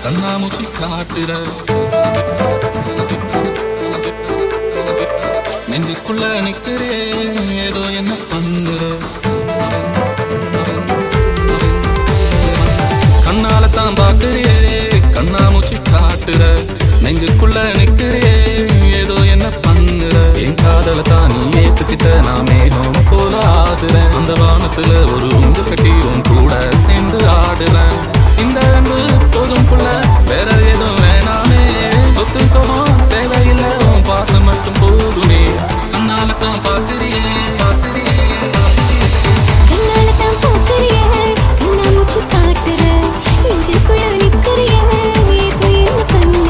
கண்ணாமூச்சி காட்டுற நெஞ்சுக்குள்ள நிக்கிறே ஏதோ என்ன பண்ணுற கண்ணால தான் பாக்குறியே கண்ணாமூச்சி காட்டுற நெஞ்சுக்குள்ள நிக்கிறே ஏதோ என்ன பண்ணுற என் காதல தான் நீ ஏத்துக்கிட்ட நான் மேகம் போல ஆடுறேன் அந்த வானத்துல ஒரு உந்து கட்டி உன் கூட சேர்ந்து ஆடுறேன் இந்த அன்பு போதும் புள்ள வேற எதுவும் வேணாமே சொத்து சுகம் தேவையில்லை உன் பாசம் மட்டும் போதுமே கண்ணால தான் பாக்குறியே பாக்குறியே கண்ணால தான் பார்க்கறியே, கண்ணாமூச்சி காட்டுற, நெஞ்சுக்குள்ள நிக்கிறியே, ஏதோ என்ன பண்ணுற?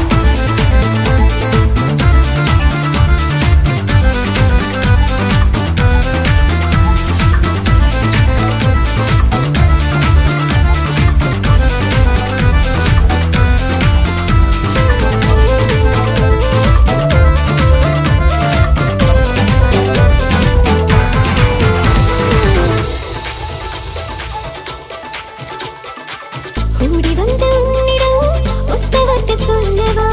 ஓடி வந்து உன்னிடம் ஒத்த வார்த்தை சொல்லவா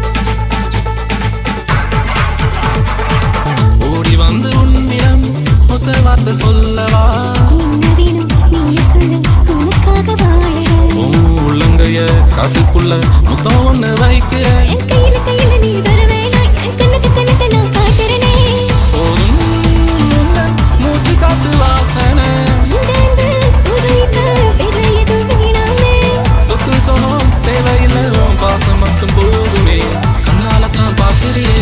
ஓடி வந்து உன்னிடம் ஒத்த வார்த்தை சொல்லவா என்ன வேணும் நீ சொல்லு உனக்காக வாழறேன் உன் உள்ளங்கைய காட்டுக்குள்ள முத்தம் ஒண்ணு வைக்கிற என் கையில கையில நீ வர வேணாம் என் கண்ணுக்கு கண்ணத்தை நான் காட்டுறேனே போதும் என்ன மூச்சு காத்து வாசனை இந்த அன்பு உதவிக்கு வேற எதுவும் வேணாமே சொத்து சொகம் தேவையில்லை உன் பாசம் மட்டும் போதுமே கண்ணால தான் பாக்குறியே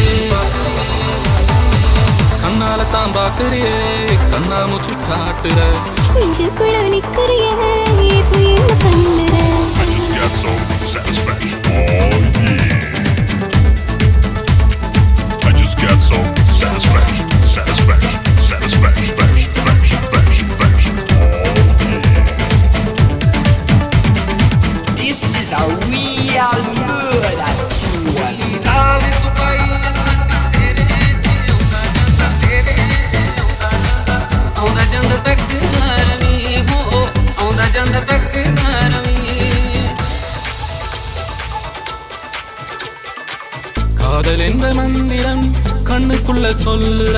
கண்ணால தான் பாக்குறியே கண்ணாமூச்சி காட்டுற நெஞ்சுக்குள்ள நிக்கிறியே ஏதோ என்ன பண்ணுற I just got some satisfaction. Oh yeah. I just got some satisfaction, satisfaction, satisfaction, faction, faction, faction, faction. Oh yeah. This is a real murder tune. ਆਉਂਦਾ ਜਾਂਦਾ ਤੱਕ ਨਰਮੀ ਹੋ ਆਉਂਦਾ ਜਾਂਦਾ ਤੱਕ ਨਰਮੀ காதல் என்ற மந்திரம் கண்ணுக்குள்ள சொல்லுற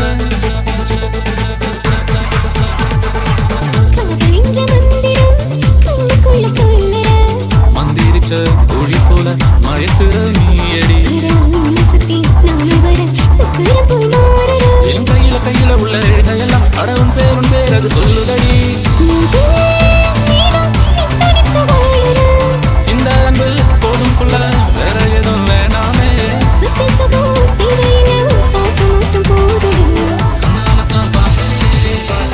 காதல் என்ற மந்திரம் கண்ணுக்குள்ள சொல்லுற மந்திரிச்ச ஒளி போல மயத்துற நீயடி அட உன்னை சுத்தி நானும் வர சுக்குரம் போல் மாறுறேன் என் கையில கையில உள்ள இழையெல்லாம் அடவும் பேரும் பேர் அது சொல்லுதடி நெஞ்சே நீதான் நித்தனித்து வாழுறேன் இந்த அன்பு போதும் புள்ள வேற எதுவும் வேணாமே சுத்தி சுகம் தேவையில்லை பாசம் மட்டும் போதும் கண்ணால தான் பாக்குறே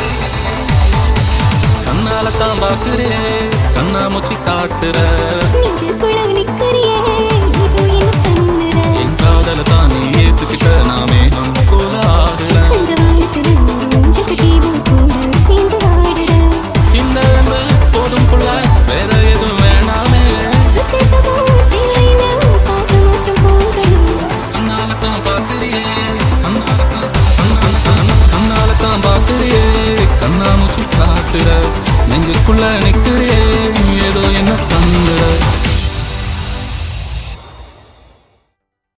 கண்ணால தான் பாக்குறே கண்ணாமூச்சி காட்டுற நெஞ்சுக்குள்ள நிக்கிறியே ஏதோ என்ன பண்ணுற என் காதல தான் நீ ஏத்துக்கிட்ட நாமே நம் போல ஆடுற அந்த வானத்துல ஒரு நெஞ்சு கட்டி உன் கூட சேர்ந்து ஆடுறேன் இந்த அன்பு போதும் புள்ள வேற எதுவும் வேணாமே சுத்தி சுகம் தேவையில்லை பாசம் மட்டும் போதும் கண்ணால தான் பாக்குறியே கண்ணால தான் கண்ணால தான் கண்ணால தான் பாக்குறியே கண்ணாமூச்சி காட்டுற நெஞ்சுக்குள்ள நிக்கிறியே